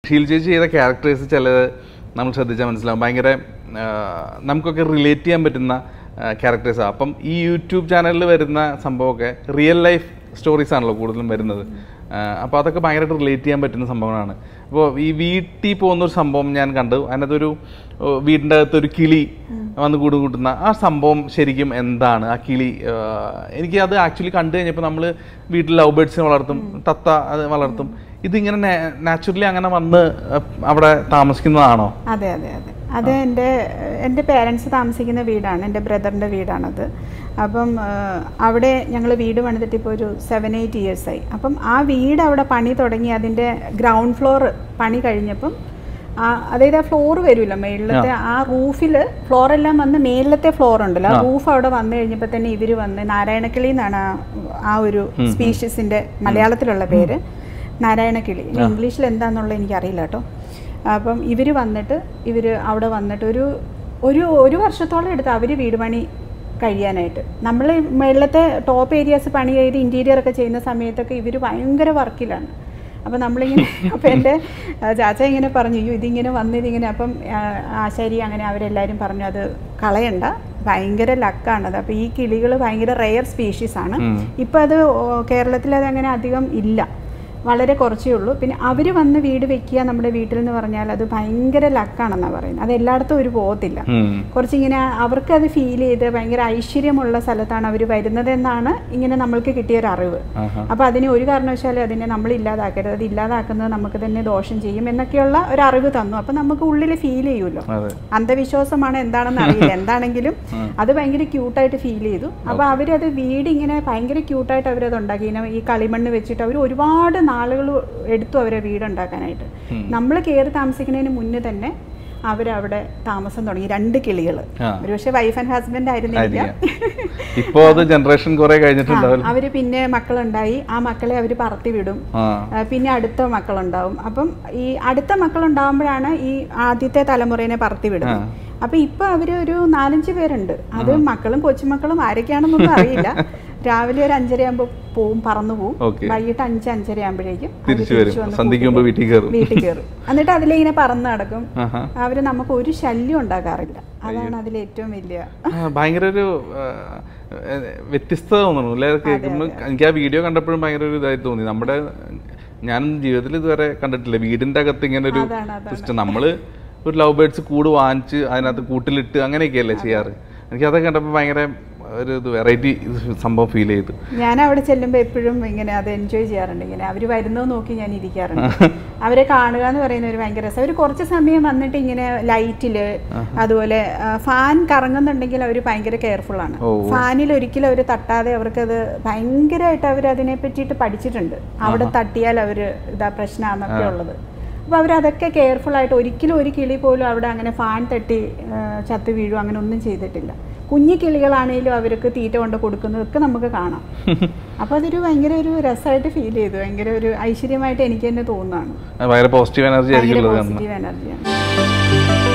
She'll ചേച്ചി ചെയ്ത characters ചിലത് നമ്മൾ ശ്രദ്ധിച്ചാൽ മനസ്സിലാവും ഭയങ്കര ആ, നമുക്കൊക്കെ റിലേറ്റ് ചെയ്യാൻ പറ്റുന്ന ക്യാരക്ടേഴ്സാണ് അപ്പം ഈ യൂട്യൂബ് ചാനലിൽ വരുന്ന സംഭവമൊക്കെ റിയൽ ലൈഫ് സ്റ്റോറീസ് ആണല്ലോ കൂടുതലും വരുന്നത് അപ്പോൾ അതൊക്കെ ഭയങ്കരമായിട്ട് റിലേറ്റ് ചെയ്യാൻ പറ്റുന്ന സംഭവങ്ങളാണ് അപ്പോൾ ഈ വീട്ടിൽ പോകുന്ന ഒരു സംഭവം ഞാൻ കണ്ടു അതിനകത്തൊരു ഓ, വീടിൻ്റെ അകത്തൊരു കിളി വന്ന് കൂട് കൂട്ടുന്ന ആ സംഭവം ശരിക്കും എന്താണ് ആ കിളി ആ, എനിക്ക് അത് ആക്ച്വലി കണ്ടു കഴിഞ്ഞപ്പോൾ നമ്മൾ വീട്ടിൽ ലവ് ബേർഡ്സിനെ വളർത്തും തത്ത അത് വളർത്തും ഇതിങ്ങനെ നാച്ചുറലി അങ്ങനെ വന്ന് അഹ് അവിടെ താമസിക്കുന്നതാണോ അതെ അതെ അതെ അത് എൻ്റെ എൻ്റെ പേരൻസ് താമസിക്കുന്ന വീടാണ് എൻ്റെ ബ്രദറിൻ്റെ വീടാണത് അപ്പം ആ, അവിടെ ഞങ്ങൾ വീട് പണിതിട്ട് ഇപ്പോൾ ഒരു സെവൻ എയ്റ്റ് ഇയേഴ്സായി അപ്പം ആ വീട് അവിടെ പണി തുടങ്ങി അതിൻ്റെ ഗ്രൗണ്ട് ഫ്ലോർ പണി കഴിഞ്ഞപ്പം ആ അതായത് ആ ഫ്ലോർ വരുമല്ലോ മേളിലത്തെ ആ റൂഫിൽ ഫ്ലോർ എല്ലാം വന്ന് മേളിലത്തെ ഫ്ലോർ ഉണ്ടല്ലോ ആ റൂഫ് അവിടെ വന്നു കഴിഞ്ഞപ്പോൾ തന്നെ ഇവർ വന്ന് നാരായണക്കിളി എന്നാണ് ആ- ആ ഒരു സ്പീഷീസിൻ്റെ മലയാളത്തിലുള്ള പേര് നാരായണക്കിളി ഇനി ഇംഗ്ലീഷിൽ എന്താണെന്നുള്ളത് എനിക്കറിയില്ല കേട്ടോ അപ്പം ഇവർ വന്നിട്ട് ഇവർ അവിടെ വന്നിട്ട് ഒരു ഒരു ഒരു വർഷത്തോളം എടുത്ത് അവർ വീട് പണി കഴിയാനായിട്ട് നമ്മൾ മേളത്തെ ടോപ്പ് ഏരിയാസ് പണി ചെയ്ത് ഇൻറ്റീരിയർ ഒക്കെ ചെയ്യുന്ന സമയത്തൊക്കെ ഇവർ ഭയങ്കര വർക്കിലാണ് അപ്പം നമ്മളിങ്ങനെ അപ്പം എൻ്റെ ആ, ചാച്ച ഇങ്ങനെ പറഞ്ഞു അയ്യോ ഇതിങ്ങനെ വന്നിതിങ്ങനെ അപ്പം ആ, ആശാരി അങ്ങനെ അവരെല്ലാവരും പറഞ്ഞു അത് കളയണ്ട ഭയങ്കര ലക്കാണത് അപ്പോൾ ഈ കിളികൾ ഭയങ്കര റെയർ സ്പീഷീസാണ് ഇപ്പം അത് കേരളത്തിൽ അത് അങ്ങനെ അധികം ഇല്ല വളരെ കുറച്ചേ ഉള്ളൂ പിന്നെ അവർ വന്ന് വീട് വെക്കുക നമ്മുടെ വീട്ടിൽ എന്ന് പറഞ്ഞാൽ അത് ഭയങ്കര ലക്കാണെന്നാണ് പറയുന്നത് അത് എല്ലായിടത്തും ഒരു പോകത്തില്ല ഉം. കുറച്ചിങ്ങനെ അവർക്ക് അത് ഫീൽ ചെയ്ത് ഭയങ്കര ഐശ്വര്യമുള്ള സ്ഥലത്താണ് അവർ വരുന്നതെന്നാണ് ഇങ്ങനെ നമ്മൾക്ക് കിട്ടിയ ഒരു അറിവ് ആഹാ. അപ്പോൾ അതിനെ ഒരു കാരണവശാലും അതിനെ നമ്മൾ ഇല്ലാതാക്കരുത് അത് ഇല്ലാതാക്കുന്നത് നമുക്ക് തന്നെ ദോഷം ചെയ്യും എന്നൊക്കെയുള്ള ഒരു അറിവ് തന്നു അപ്പം നമുക്ക് ഉള്ളിൽ ഫീൽ ചെയ്യുമല്ലോ അതെ അന്ധവിശ്വാസമാണ് എന്താണെന്ന് അറിയില്ല എന്താണെങ്കിലും അത് ഭയങ്കര ക്യൂട്ടായിട്ട് ഫീൽ ചെയ്തു അപ്പോൾ അവരത് വീട് ഇങ്ങനെ ഭയങ്കര ക്യൂട്ടായിട്ട് അവരത് ഉണ്ടാക്കി ഇങ്ങനെ ഈ കളിമണ്ണ് വെച്ചിട്ട് അവർ ഒരുപാട് നാളുകൾ എടുത്തു അവരെ വീട് ഉണ്ടാക്കാനായിട്ട് നമ്മൾ കയറി താമസിക്കുന്നതിന് മുന്നേ തന്നെ അവരവിടെ താമസം തുടങ്ങി രണ്ട് കിളികൾ ആ. ഒരുപക്ഷെ വൈഫ് ആൻഡ് ഹസ്ബൻഡ് ആയിരുന്നില്ല ഇപ്പോ അത് ജനറേഷൻ കുറെ കഴിഞ്ഞിട്ടുണ്ടാവും അവര് പിന്നെ മക്കളുണ്ടായി ആ മക്കളെ അവർ പറത്തി വിടും ആ ആ, പിന്നെ അടുത്ത മക്കളുണ്ടാവും അപ്പം ഈ അടുത്ത മക്കളുണ്ടാവുമ്പോഴാണ് ഈ ആദ്യത്തെ തലമുറേനെ പറത്തി വിടുന്നത് അപ്പൊ ഇപ്പൊ അവര് ഒരു നാലഞ്ച് പേരുണ്ട് അത് മക്കളും കൊച്ചുമക്കളും ആരൊക്കെയാണെന്നൊന്നും അറിയില്ല രാവിലെ ഒരു അഞ്ചര ആകുമ്പോ പോവും പറന്നു പോവും Okay. വൈകിട്ട് അഞ്ച് അഞ്ചര ആകുമ്പോഴേക്കും അവര് തിരിച്ചു വരും വന്ന് സന്ധ്യയ്ക്ക് മുമ്പ് വീട്ടിൽ കയറും വീട്ടിൽ കയറും എന്നിട്ട് അതിലിങ്ങനെ പറന്ന് നടക്കും ആഹാ. അവര് നമുക്ക് ഒരു ശല്യം ഉണ്ടാക്കാറില്ല അതാണ് അതിൽ ഏറ്റവും വലിയ ആ, ഭയങ്കര ഒരു ആ, ഏ, വ്യത്യസ്തത തോന്നുന്നു അല്ലെ കേൾക്കുമ്പോൾ എനിക്ക് ആ വീഡിയോ കണ്ടപ്പോഴും ഭയങ്കര ഒരു ഇതായി തോന്നി നമ്മുടെ ഞാൻ ജീവിതത്തിൽ ഇതുവരെ കണ്ടിട്ടില്ല വീടിന്റെ അകത്ത് ഇങ്ങനെ ഒരു അതാണ് അതാണ് സിസ്റ്റം നമ്മള് ഒരു ലവ് ബേർഡ്സ് കൂട് വാങ്ങിച്ച് അതിനകത്ത് കൂട്ടിലിട്ട് അങ്ങനെയൊക്കെയല്ലേ ചെയ്യാറ് എനിക്ക് അതൊക്കെ കണ്ടപ്പോൾ ഭയങ്കര ഒരു ഇത് വെറൈറ്റി സംഭവം ഫീൽ ചെയ്തു ഞാൻ അവിടെ ചെല്ലുമ്പോൾ എപ്പോഴും ഇങ്ങനെ അത് എൻജോയ് ചെയ്യാറുണ്ട് ഇങ്ങനെ അവർ വരുന്നത് നോക്കി ഞാൻ ഇരിക്കാറുണ്ട് അവരെ കാണുക എന്ന് പറയുന്ന ഒരു ഭയങ്കര രസം അവർ കുറച്ച് സമയം വന്നിട്ട് ഇങ്ങനെ ലൈറ്റിൽ അതുപോലെ ആ, ഫാൻ കറങ്ങുന്നുണ്ടെങ്കിൽ അവർ ഭയങ്കര കെയർഫുൾ ആണ് ഓ. ഫാനിൽ ഒരിക്കലും അവർ തട്ടാതെ അവർക്കത് ഭയങ്കരമായിട്ട് അവർ അതിനെ പറ്റിയിട്ട് പഠിച്ചിട്ടുണ്ട് അവിടെ തട്ടിയാൽ അവർ ഇതാ പ്രശ്നമാണെന്നൊക്കെ ഉള്ളത് അപ്പോൾ അവരതൊക്കെ കെയർഫുൾ ആയിട്ട് ഒരിക്കലും ഒരു കിളി പോലും അവിടെ അങ്ങനെ ഫാൻ തട്ടി ആ, ചത്തു വീഴും അങ്ങനെ ഒന്നും ചെയ്തിട്ടില്ല കുഞ്ഞു കിളികളാണെങ്കിലും അവർക്ക് തീറ്റ കൊണ്ട് കൊടുക്കുന്നതൊക്കെ നമുക്ക് കാണാം അപ്പോൾ അതൊരു ഭയങ്കര ഒരു രസമായിട്ട് ഫീൽ ചെയ്തു ഭയങ്കര ഒരു ഐശ്വര്യമായിട്ട് എനിക്ക് തന്നെ തോന്നുന്നതാണ് ഭയങ്കര പോസിറ്റീവ് എനർജി ആയിരിക്കും ഭയങ്കര ഉള്ളത് കാണുന്നത് പോസിറ്റീവ് എനർജിയാണ്